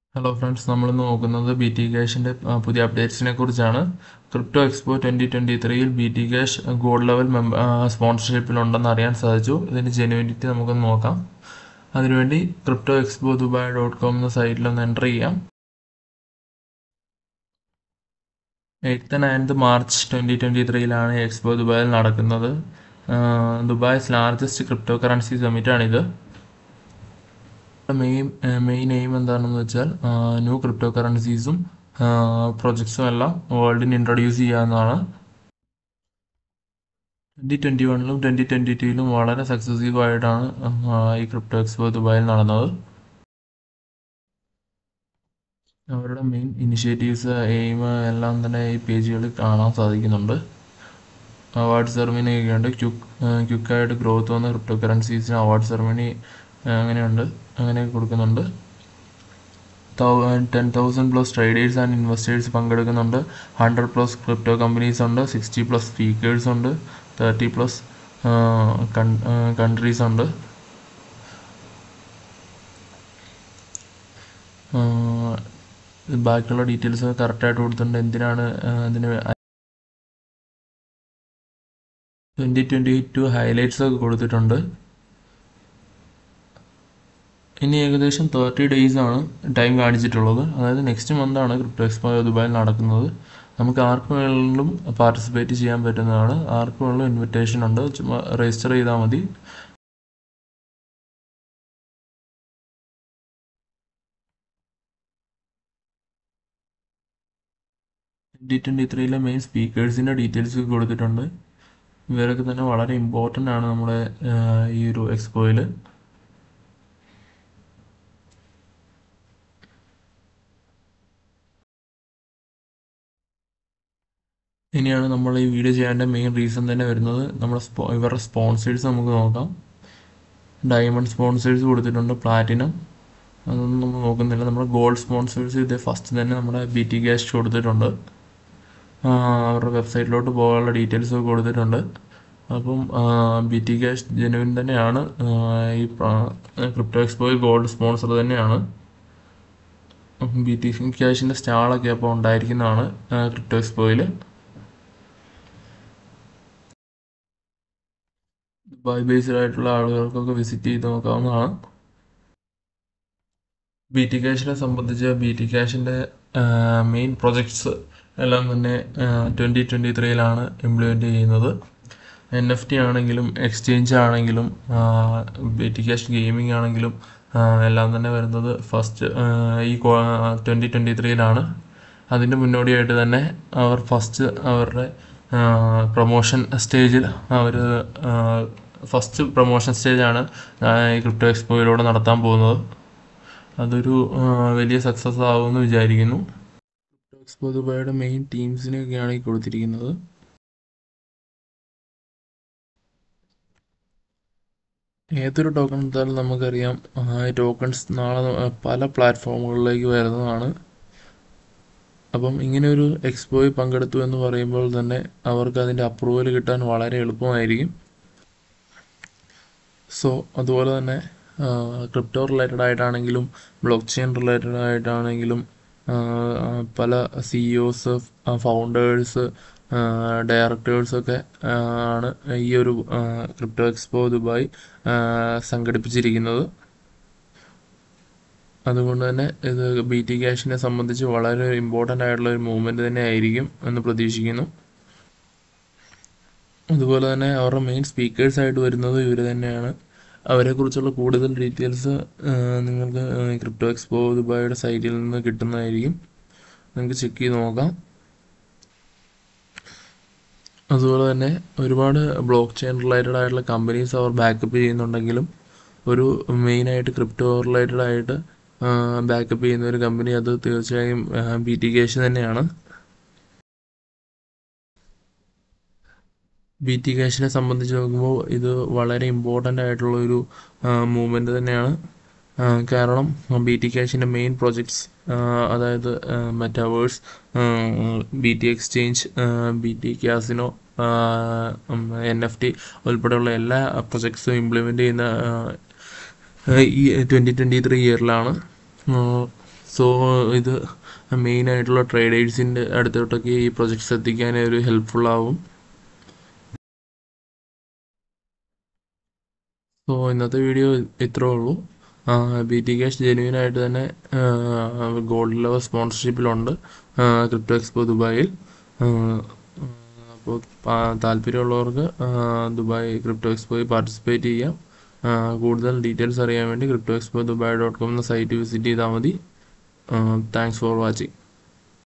hello friends നമ്മളിന്ന് നോക്കുന്നത് B T ക്യാഷിൻ്റെ പുതിയ അപ്ഡേറ്റ്സിനെ കുറിച്ചാണ് ക്രിപ്റ്റോ എക്സ്പോ ട്വൻറ്റി ട്വൻറ്റി ത്രീയിൽ B T cash gold level member സ്പോൺസർഷിപ്പിലുണ്ടെന്ന് അറിയാൻ സാധിച്ചു ഇതിൻ്റെ ജെനുവിനിറ്റി നമുക്കൊന്ന് നോക്കാം അതിനുവേണ്ടി crypto expo Dubai dot com എന്ന സൈറ്റിലൊന്ന് എൻ്റർ ചെയ്യാം eighth ninth March twenty twenty ത്രീയിലാണ് എക്സ്പോ ദുബായിൽ നടക്കുന്നത് ദുബായ്സ് ലാർജസ്റ്റ് ക്രിപ്റ്റോ കറൻസി സമ്മിറ്റാണിത് മെയിൻ മെയിൻ എയിം എന്താണെന്ന് വെച്ചാൽ ന്യൂ ക്രിപ്റ്റോ കറൻസീസും പ്രൊജക്ട്സും എല്ലാം വേൾഡിന് ഇൻട്രൊഡ്യൂസ് ചെയ്യാവുന്നതാണ് ട്വൻറ്റി ട്വൻറ്റി വണ്ണിലും ട്വൻറ്റി ട്വൻറ്റി ടുവിലും വളരെ സക്സസീവ് ആയിട്ടാണ് ഈ ക്രിപ്റ്റോ എക്സ്പോ ദുബായിൽ നടന്നത് അവരുടെ മെയിൻ ഇനിഷ്യേറ്റീവ്സ് എയിം എല്ലാം തന്നെ ഈ പേജുകളിൽ കാണാൻ സാധിക്കുന്നുണ്ട് അവാർഡ് സെറമണി ഒക്കെ ഉണ്ട് ക്യുക്ക് ക്യുക്കായിട്ട് ഗ്രോത്ത് വന്ന ക്രിപ്റ്റോ കറൻസീസിന് അവാർഡ് സെറമണി അങ്ങനെയുണ്ട് അങ്ങനെ കൊടുക്കുന്നുണ്ട് ten thousand plus traders and investors പങ്കെടുക്കുന്നുണ്ട് ഹൺഡ്രഡ് പ്ലസ് ക്രിപ്റ്റോ കമ്പനീസ് ഉണ്ട് സിക്സ്റ്റി പ്ലസ് സ്പീക്കേഴ്സ് ഉണ്ട് തേർട്ടി പ്ലസ് കൺട്രീസ് ഉണ്ട് ബാക്കിയുള്ള ഡീറ്റെയിൽസ് കറക്റ്റായിട്ട് കൊടുത്തിട്ടുണ്ട് എന്തിനാണ് അതിന് ട്വൻറ്റി ട്വൻറ്റി ടു ഹൈലൈറ്റ്സ് ഒക്കെ കൊടുത്തിട്ടുണ്ട് ഇനി ഏകദേശം തേർട്ടി ഡേയ്സ് ആണ് ടൈം കാണിച്ചിട്ടുള്ളത് അതായത് നെക്സ്റ്റ് മന്താണ് ക്രിപ്റ്റോ എക്സ്പോ ദുബായിൽ നടക്കുന്നത് നമുക്ക് ആർക്ക് വേണമെങ്കിലും പാർട്ടിസിപ്പേറ്റ് ചെയ്യാൻ പറ്റുന്നതാണ് ആർക്ക് വേണമെങ്കിലും ഇൻവിറ്റേഷൻ ഉണ്ട് ചുമ്മാ രജിസ്റ്റർ ചെയ്താൽ മതി ട്വൻറ്റി ട്വൻറ്റി ത്രീയിലെ മെയിൻ സ്പീക്കേഴ്സിൻ്റെ ഡീറ്റെയിൽസ് കൊടുത്തിട്ടുണ്ട് ഇവരൊക്കെ തന്നെ വളരെ ഇമ്പോർട്ടൻ്റ് ആണ് നമ്മുടെ ഈ ഒരു എക്സ്പോയിൽ ഇനിയാണ് നമ്മൾ ഈ വീഡിയോ ചെയ്യാൻ്റെ മെയിൻ റീസൺ തന്നെ വരുന്നത് നമ്മുടെ സ്പോ ഇവരുടെ സ്പോൺസേഴ്സ് നമുക്ക് നോക്കാം ഡയമണ്ട് സ്പോൺസേഴ്സ് കൊടുത്തിട്ടുണ്ട് പ്ലാറ്റിനം അതൊന്നും നമ്മൾ നോക്കുന്നില്ല നമ്മുടെ ഗോൾഡ് സ്പോൺസേഴ്സ് ഇത് ഫസ്റ്റ് തന്നെ നമ്മുടെ ബി ടി ക്യാഷ് കൊടുത്തിട്ടുണ്ട് അവരുടെ വെബ്സൈറ്റിലോട്ട് പോകാനുള്ള ഡീറ്റെയിൽസ് ഒക്കെ കൊടുത്തിട്ടുണ്ട് അപ്പം ബി ടി ക്യാഷ് ജെനുവിൻ തന്നെയാണ് ഈ ക്രിപ്റ്റോ എക്സ്പോയിൽ ഗോൾഡ് സ്പോൺസർ തന്നെയാണ് ബി ടി ക്യാഷിൻ്റെ സ്റ്റാളൊക്കെ അപ്പോൾ ഉണ്ടായിരിക്കുന്നതാണ് ക്രിപ്റ്റോ എക്സ്പോയിൽ ദുബായ് ബേസ്ഡ് ആയിട്ടുള്ള ആളുകൾക്കൊക്കെ വിസിറ്റ് ചെയ്ത് നോക്കാവുന്നതാണ് ബി ടി ക്യാഷിനെ സംബന്ധിച്ച് ബി ടി ക്യാഷിൻ്റെ മെയിൻ പ്രൊജക്ട്സ് എല്ലാം തന്നെ ട്വൻറ്റി ട്വൻറ്റി ത്രീയിലാണ് ഇംപ്ലിമെൻ്റ് ചെയ്യുന്നത് എൻ എഫ് ടി ആണെങ്കിലും എക്സ്ചേഞ്ച് ആണെങ്കിലും ബി ടി ക്യാഷ് ഗെയിമിംഗ് ആണെങ്കിലും എല്ലാം തന്നെ വരുന്നത് ഫസ്റ്റ് ഈ ട്വൻറ്റി ട്വൻറ്റി ത്രീയിലാണ് അതിൻ്റെ മുന്നോടിയായിട്ട് തന്നെ അവർ ഫസ്റ്റ് അവരുടെ പ്രൊമോഷൻ സ്റ്റേജിൽ അവർ ഫസ്റ്റ് പ്രൊമോഷൻ സ്റ്റേജാണ് ഈ ക്രിപ്റ്റോ എക്സ്പോയിലൂടെ നടത്താൻ പോകുന്നത് അതൊരു വലിയ സക്സസ് ആകുമെന്ന് വിചാരിക്കുന്നു ക്രിപ്റ്റോ എക്സ്പോ ദുബായുടെ മെയിൻ ടീംസിനെയൊക്കെയാണ് ഈ കൊടുത്തിരിക്കുന്നത് ഏതൊരു ടോക്കൺ എടുത്താലും നമുക്കറിയാം ഈ ടോക്കൺസ് നാളെ പല പ്ലാറ്റ്ഫോമുകളിലേക്ക് വരുന്നതാണ് അപ്പം ഇങ്ങനെ ഒരു എക്സ്പോയിൽ പങ്കെടുത്തു എന്ന് പറയുമ്പോൾ തന്നെ അവർക്ക് അതിൻ്റെ അപ്രൂവൽ കിട്ടാൻ വളരെ എളുപ്പമായിരിക്കും സോ അതുപോലെ തന്നെ ക്രിപ്റ്റോ റിലേറ്റഡ് ആയിട്ടാണെങ്കിലും ബ്ലോക്ക് ചെയിൻ റിലേറ്റഡ് ആയിട്ടാണെങ്കിലും പല സിഇഒസ് ഫൗണ്ടേഴ്സ് ഡയറക്ടേഴ്സൊക്കെ ആണ് ഈ ഒരു ക്രിപ്റ്റോ എക്സ്പോ ദുബായ് സംഘടിപ്പിച്ചിരിക്കുന്നത് അതുകൊണ്ട് തന്നെ ഇത് ബി ടി ക്യാഷിനെ സംബന്ധിച്ച് വളരെ ഇമ്പോർട്ടൻ്റ് ആയിട്ടുള്ള ഒരു മൂവ്മെൻറ്റ് തന്നെ ആയിരിക്കും എന്ന് പ്രതീക്ഷിക്കുന്നു അതുപോലെ തന്നെ അവരുടെ മെയിൻ സ്പീക്കേഴ്സായിട്ട് വരുന്നത് ഇവർ തന്നെയാണ് അവരെക്കുറിച്ചുള്ള കൂടുതൽ ഡീറ്റെയിൽസ് നിങ്ങൾക്ക് ക്രിപ്റ്റോ എക്സ്പോ ദുബായിയുടെ സൈറ്റിൽ നിന്ന് കിട്ടുന്നതായിരിക്കും നിങ്ങൾക്ക് ചെക്ക് ചെയ്ത് നോക്കാം അതുപോലെ തന്നെ ഒരുപാട് ബ്ലോക്ക് ചെയിൻ റിലേറ്റഡ് ആയിട്ടുള്ള കമ്പനീസ് അവർ ബാക്കപ്പ് ചെയ്യുന്നുണ്ടെങ്കിലും ഒരു മെയിനായിട്ട് ക്രിപ്റ്റോ റിലേറ്റഡ് ആയിട്ട് ബാക്കപ്പ് ചെയ്യുന്ന ഒരു കമ്പനി അത് തീർച്ചയായും ബി ടി ക്യാഷ് തന്നെയാണ് ബി ടി ക്യാഷിനെ സംബന്ധിച്ച് നോക്കുമ്പോൾ ഇത് വളരെ ഇമ്പോർട്ടൻ്റ് ആയിട്ടുള്ള ഒരു മൂവ്മെൻറ്റ് തന്നെയാണ് കാരണം ബി ടി ക്യാഷിൻ്റെ മെയിൻ പ്രൊജക്ട്സ് അതായത് metaverse B T exchange B T casino N F T ഉൾപ്പെടെയുള്ള എല്ലാ പ്രൊജക്ട്സും ഇംപ്ലിമെൻ്റ് ചെയ്യുന്ന ഈ ട്വൻറ്റി ട്വൻറ്റി ത്രീ ഇയറിലാണ് സോ ഇത് മെയിനായിട്ടുള്ള ട്രേഡേഴ്സിൻ്റെ അടുത്തോട്ടൊക്കെ ഈ പ്രൊജക്ട്സ് എത്തിക്കാൻ ഒരു ഹെൽപ്ഫുൾ ആവും സോ ഇന്നത്തെ വീഡിയോ ഇത്രേ ഉള്ളൂ ബി ടി ക്യാഷ് ജെന്യൂൻ ആയിട്ട് തന്നെ ഗോൾഡ് ലെവൽ സ്പോൺസർഷിപ്പിലുണ്ട് ക്രിപ്റ്റോ എക്സ്പോ ദുബായിൽ അപ്പോൾ താല്പര്യമുള്ളവർക്ക് ദുബായ് ക്രിപ്റ്റോ എക്സ്പോയിൽ പാർട്ടിസിപ്പേറ്റ് ചെയ്യാം കൂടുതൽ ഡീറ്റെയിൽസ് അറിയാൻ വേണ്ടി crypto expo Dubai dot com എന്ന സൈറ്റ് വിസിറ്റ് ചെയ്താൽ മതി താങ്ക്സ് ഫോർ വാച്ചിങ്